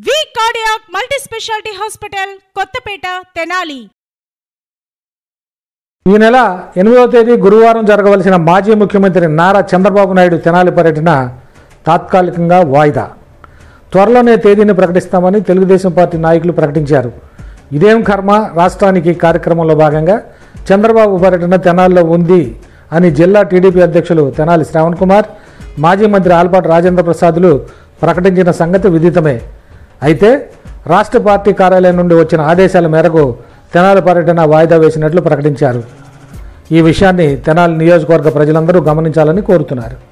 వి cardiac multi speciality hospital Kothapeta Tenali ఈ నెల ఎనిమిదవ తేదీ గురువారం జరగవలసిన మాజీ ముఖ్యమంత్రి నారా చంద్రబాబు నాయుడు తెనాలి పర్యటన తాత్కాలికంగా వాయిదా త్వరలోనే తేదీని ప్రకటిస్తామని తెలుగుదేశం పార్టీ నాయకులు ప్రకటించారు ఇదేం కర్మ రాష్ట్రానికి కార్యక్రమంలో భాగంగా చంద్రబాబు పర్యటన తెనాలిలో ఉంది అని జిల్లా టీడీపీ అధ్యక్షులు తెనాలి శ్రావణ్ కుమార్ మాజీ మంత్రి ఆల్పాటి రాజేంద్ర ప్రసాదులు ప్రకటించిన సంగతి విదితమే అయితే రాష్ట్ర పార్టీ కార్యాలయం నుండి వచ్చిన ఆదేశాల మేరకు తెనాలి పర్యటన వాయిదా వేసినట్లు ప్రకటించారు ఈ విషయాన్ని తెనాలి నియోజకవర్గ ప్రజలందరూ గమనించాలని కోరుతున్నారు